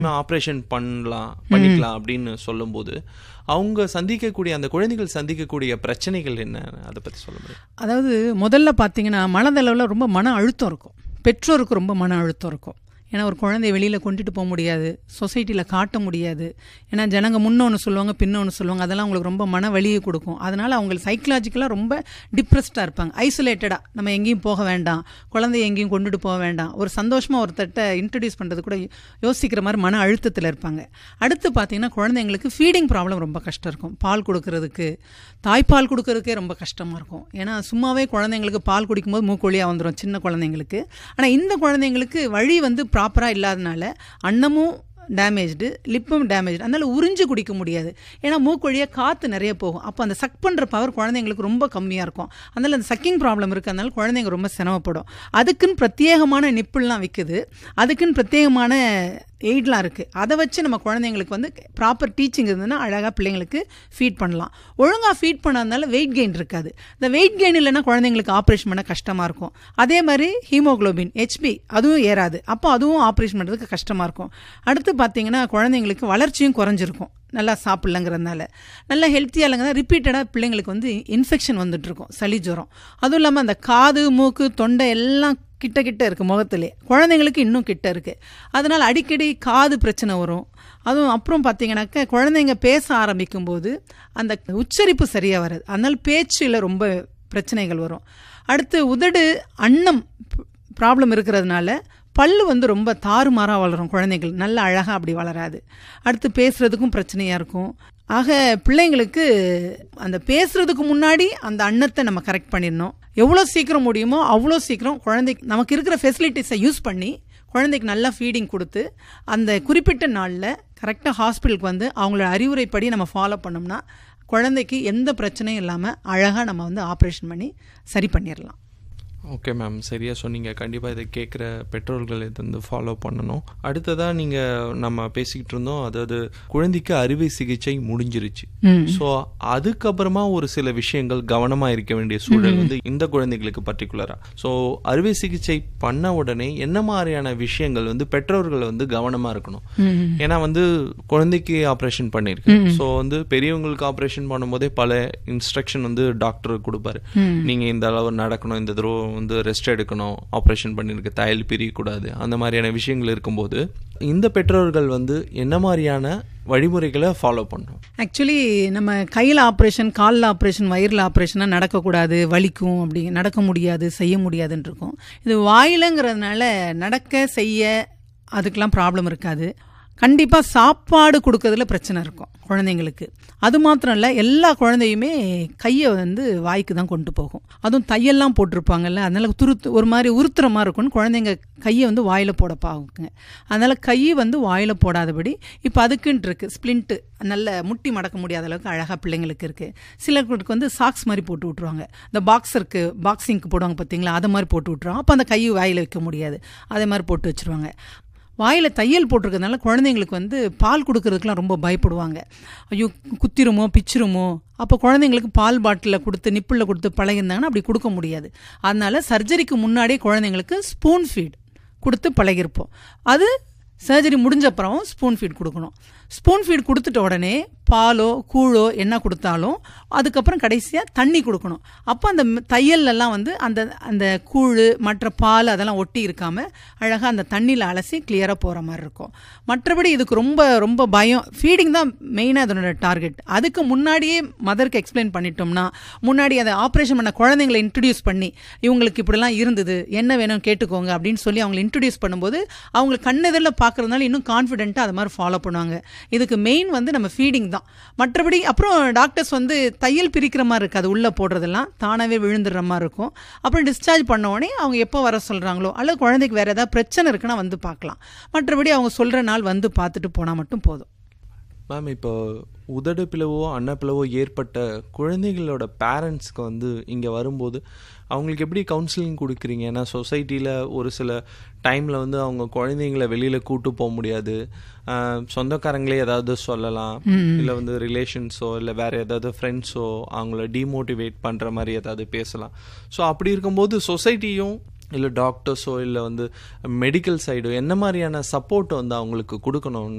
operation பண்ணலாம் பண்ணிக்கலாம் அப்படின்னு சொல்லும்போது அவங்க சந்திக்கக்கூடிய அந்த குழந்தைகள் சந்திக்கக்கூடிய பிரச்சனைகள் என்ன அதை பத்தி சொல்ல முடியும் அதாவது முதல்ல பார்த்தீங்கன்னா மனதளவில் ரொம்ப மன அழுத்தம் இருக்கும் பெற்றோருக்கு ரொம்ப மன அழுத்தம் இருக்கும் ஏன்னா ஒரு குழந்தைய வெளியில் கொண்டுட்டு போக முடியாது சொசைட்டியில் காட்ட முடியாது ஏன்னா ஜனங்க முன்னொன்று சொல்லுவாங்க பின்னொன்று சொல்லுவாங்க அதெல்லாம் அவங்களுக்கு ரொம்ப மன வலியை கொடுக்கும் அதனால் அவங்களுக்கு சைக்கலாஜிக்கலாக ரொம்ப டிப்ரெஸ்டாக இருப்பாங்க ஐசோலேட்டடாக நம்ம எங்கேயும் போக வேண்டாம் குழந்தைய எங்கேயும் கொண்டுட்டு போக வேண்டாம் ஒரு சந்தோஷமாக ஒரு தட்டை இன்ட்ரடியூஸ் பண்ணுறது கூட யோசிக்கிற மாதிரி மன அழுத்தத்தில் இருப்பாங்க அடுத்து பார்த்தீங்கன்னா குழந்தைங்களுக்கு ஃபீடிங் ப்ராப்ளம் ரொம்ப கஷ்டம் இருக்கும் பால் கொடுக்கறதுக்கு தாய்ப்பால் கொடுக்கறதுக்கே ரொம்ப கஷ்டமாக இருக்கும் ஏன்னா சும்மாவே குழந்தைங்களுக்கு பால் குடிக்கும்போது மூக்கொழியாக வந்துடும் சின்ன குழந்தைங்களுக்கு ஆனால் இந்த குழந்தைங்களுக்கு வழி வந்து ப்ராப்பராக இல்லாதனால அன்னமும் டேமேஜ்டு லிப்பும் டேமேஜ்டு அதனால உறிஞ்சு குடிக்க முடியாது ஏன்னா மூக்கொழியாக காற்று நிறைய போகும் அப்போ அந்த சக் பண்ணுற பவர் குழந்தைங்களுக்கு ரொம்ப கம்மியாக இருக்கும் அதனால் அந்த சக்கிங் ப்ராப்ளம் இருக்கிறதுனால குழந்தைங்க ரொம்ப சிரமப்படும் அதுக்குன்னு பிரத்யேகமான நிப்புல்லாம் விற்குது அதுக்குன்னு பிரத்யேகமான எய்ட்லாம் இருக்குது அதை வச்சு நம்ம குழந்தைங்களுக்கு வந்து ப்ராப்பர் டீச்சிங் இருந்ததுன்னா அழகாக பிள்ளைங்களுக்கு ஃபீட் பண்ணலாம் ஒழுங்காக ஃபீட் பண்ணாதனால வெயிட் கெயின் இருக்காது இந்த வெயிட் கெயின் இல்லைன்னா குழந்தைங்களுக்கு ஆப்ரேஷன் பண்ண கஷ்டமாக இருக்கும் அதே மாதிரி ஹீமோக்ளோபின் ஹெச்பி அதுவும் ஏறாது அப்போ அதுவும் ஆப்ரேஷன் பண்ணுறதுக்கு கஷ்டமாக இருக்கும் அடுத்து பார்த்தீங்கன்னா குழந்தைங்களுக்கு வளர்ச்சியும் குறைஞ்சிருக்கும் நல்லா சாப்பிட்லங்கிறதுனால நல்லா ஹெல்த்தியாக இல்லைங்க ரிப்பீட்டடாக பிள்ளைங்களுக்கு வந்து இன்ஃபெக்ஷன் வந்துட்டுருக்கும் சளி ஜுரம் அதுவும் இல்லாமல் அந்த காது மூக்கு தொண்டை எல்லாம் கிட்ட கிட்ட இருக்குது முகத்திலே குழந்தைங்களுக்கு இன்னும் கிட்ட இருக்குது அதனால் அடிக்கடி காது பிரச்சனை வரும் அதுவும் அப்புறம் பார்த்தீங்கன்னாக்க குழந்தைங்க பேச ஆரம்பிக்கும் போது அந்த உச்சரிப்பு சரியாக வராது அதனால் பேச்சில் ரொம்ப பிரச்சனைகள் வரும் அடுத்து உதடு அன்னம் ப்ராப்ளம் இருக்கிறதுனால பல்லு வந்து ரொம்ப தாறுமாறாக வளரும் குழந்தைகள் நல்ல அழகாக அப்படி வளராது அடுத்து பேசுகிறதுக்கும் பிரச்சனையாக இருக்கும் ஆக பிள்ளைங்களுக்கு அந்த பேசுறதுக்கு முன்னாடி அந்த அன்னத்தை நம்ம கரெக்ட் பண்ணிடணும் எவ்வளோ சீக்கிரம் முடியுமோ அவ்வளோ சீக்கிரம் குழந்தைக்கு நமக்கு இருக்கிற ஃபெசிலிட்டிஸை யூஸ் பண்ணி குழந்தைக்கு நல்லா ஃபீடிங் கொடுத்து அந்த குறிப்பிட்ட நாளில் கரெக்டாக ஹாஸ்பிட்டலுக்கு வந்து அவங்களோட அறிவுரைப்படி நம்ம ஃபாலோ பண்ணோம்னா குழந்தைக்கு எந்த பிரச்சனையும் இல்லாமல் அழகாக நம்ம வந்து ஆப்ரேஷன் பண்ணி சரி பண்ணிடலாம் ஓகே மேம் சரியா சொன்னீங்க கண்டிப்பாக இதை கேட்குற பெற்றோர்கள் இதை வந்து ஃபாலோ பண்ணணும் அடுத்ததாக நீங்கள் நம்ம பேசிக்கிட்டு இருந்தோம் அதாவது குழந்தைக்கு அறுவை சிகிச்சை முடிஞ்சிருச்சு ஸோ அதுக்கப்புறமா ஒரு சில விஷயங்கள் கவனமாக இருக்க வேண்டிய சூழல் வந்து இந்த குழந்தைகளுக்கு பர்டிகுலராக ஸோ அறுவை சிகிச்சை பண்ண உடனே என்ன மாதிரியான விஷயங்கள் வந்து பெற்றோர்கள் வந்து கவனமாக இருக்கணும் ஏன்னா வந்து குழந்தைக்கு ஆப்ரேஷன் பண்ணியிருக்கு ஸோ வந்து பெரியவங்களுக்கு ஆப்ரேஷன் பண்ணும்போதே பல இன்ஸ்ட்ரக்ஷன் வந்து டாக்டர் கொடுப்பாரு நீங்க இந்த அளவு நடக்கணும் இந்த தடவை வந்து ரெஸ்ட் எடுக்கணும் ஆப்ரேஷன் பண்ணிருக்கு தையல் பிரியக்கூடாது அந்த மாதிரியான விஷயங்கள் இருக்கும்போது இந்த பெற்றோர்கள் வந்து என்ன மாதிரியான வழிமுறைகளை ஃபாலோ பண்ணுறோம் ஆக்சுவலி நம்ம கையில் ஆப்ரேஷன் காலில் ஆப்ரேஷன் வயிறில் ஆப்ரேஷனாக நடக்கக்கூடாது வலிக்கும் அப்படி நடக்க முடியாது செய்ய முடியாதுன்னு இருக்கும் இது வாயிலங்கிறதுனால நடக்க செய்ய அதுக்கெலாம் ப்ராப்ளம் இருக்காது கண்டிப்பாக சாப்பாடு கொடுக்கறதுல பிரச்சனை இருக்கும் குழந்தைங்களுக்கு அது மாத்திரம் இல்லை எல்லா குழந்தையுமே கையை வந்து வாய்க்கு தான் கொண்டு போகும் அதுவும் தையெல்லாம் போட்டிருப்பாங்கல்ல அதனால துருத்து ஒரு மாதிரி உறுத்துற மாதிரி இருக்கும்னு குழந்தைங்க கையை வந்து வாயில் போட பாக்குங்க அதனால கை வந்து வாயில் போடாதபடி இப்போ அதுக்குன்ட்டு இருக்கு ஸ்ப்ளிண்ட்டு நல்ல முட்டி மடக்க முடியாத அளவுக்கு அழகாக பிள்ளைங்களுக்கு இருக்குது சிலருக்கு வந்து சாக்ஸ் மாதிரி போட்டு விட்ருவாங்க இந்த பாக்ஸருக்கு பாக்ஸிங்க்கு போடுவாங்க பார்த்தீங்களா அதை மாதிரி போட்டு விட்ருவாங்க அப்போ அந்த கை வாயில் வைக்க முடியாது அதே மாதிரி போட்டு வச்சுருவாங்க வாயில் தையல் போட்டிருக்கிறதுனால குழந்தைங்களுக்கு வந்து பால் கொடுக்கறதுக்குலாம் ரொம்ப பயப்படுவாங்க ஐயோ குத்திருமோ பிச்சிருமோ அப்போ குழந்தைங்களுக்கு பால் பாட்டிலில் கொடுத்து நிப்பிளில் கொடுத்து பழகிருந்தாங்கன்னா அப்படி கொடுக்க முடியாது அதனால சர்ஜரிக்கு முன்னாடியே குழந்தைங்களுக்கு ஸ்பூன் ஃபீட் கொடுத்து பழகிருப்போம் அது சர்ஜரி முடிஞ்ச அப்புறம் ஸ்பூன் ஃபீட் கொடுக்கணும் ஸ்பூன் ஃபீட் கொடுத்துட்ட உடனே பாலோ கூழோ என்ன கொடுத்தாலும் அதுக்கப்புறம் கடைசியாக தண்ணி கொடுக்கணும் அப்போ அந்த தையல்லாம் வந்து அந்த அந்த கூழ் மற்ற பால் அதெல்லாம் ஒட்டி இருக்காமல் அழகாக அந்த தண்ணியில் அலசி கிளியராக போகிற மாதிரி இருக்கும் மற்றபடி இதுக்கு ரொம்ப ரொம்ப பயம் ஃபீடிங் தான் மெயினாக அதனோட டார்கெட் அதுக்கு முன்னாடியே மதருக்கு எக்ஸ்பிளைன் பண்ணிட்டோம்னா முன்னாடி அதை ஆப்ரேஷன் பண்ண குழந்தைங்களை இன்ட்ரடியூஸ் பண்ணி இவங்களுக்கு இப்படிலாம் இருந்தது என்ன வேணும் கேட்டுக்கோங்க அப்படின்னு சொல்லி அவங்களை இன்ட்ரடியூஸ் பண்ணும்போது அவங்களுக்கு கண்ணெதிரில் பார்க்குறதுனால இன்னும் கான்ஃபிடென்ட்டாக அதை மாதிரி ஃபாலோ பண்ணுவாங்க இதுக்கு மெயின் வந்து நம்ம ஃபீடிங் தான் மற்றபடி அப்புறம் டாக்டர்ஸ் வந்து தையல் பிரிக்கிற மாதிரி இருக்காது உள்ளே போடுறதெல்லாம் தானாகவே விழுந்துடுற மாதிரி இருக்கும் அப்புறம் டிஸ்சார்ஜ் பண்ண உடனே அவங்க எப்போ வர சொல்கிறாங்களோ அல்லது குழந்தைக்கு வேறு ஏதாவது பிரச்சனை இருக்குன்னா வந்து பார்க்கலாம் மற்றபடி அவங்க சொல்கிற நாள் வந்து பார்த்துட்டு போனால் மட்டும் போதும் மேம் இப்போ உதடு பிளவோ அன்னப்பிளவோ ஏற்பட்ட குழந்தைகளோட பேரண்ட்ஸ்க்கு வந்து இங்கே வரும்போது அவங்களுக்கு எப்படி கவுன்சிலிங் கொடுக்குறீங்க ஏன்னா சொசைட்டியில் ஒரு சில டைமில் வந்து அவங்க குழந்தைங்கள வெளியில் கூட்டு போக முடியாது சொந்தக்காரங்களே ஏதாவது சொல்லலாம் இல்லை வந்து ரிலேஷன்ஸோ இல்லை வேற ஏதாவது ஃப்ரெண்ட்ஸோ அவங்கள டிமோட்டிவேட் பண்ணுற மாதிரி ஏதாவது பேசலாம் ஸோ அப்படி இருக்கும்போது சொசைட்டியும் இல்லை டாக்டர்ஸோ இல்லை வந்து மெடிக்கல் சைடோ என்ன மாதிரியான சப்போர்ட் வந்து அவங்களுக்கு கொடுக்கணும்னு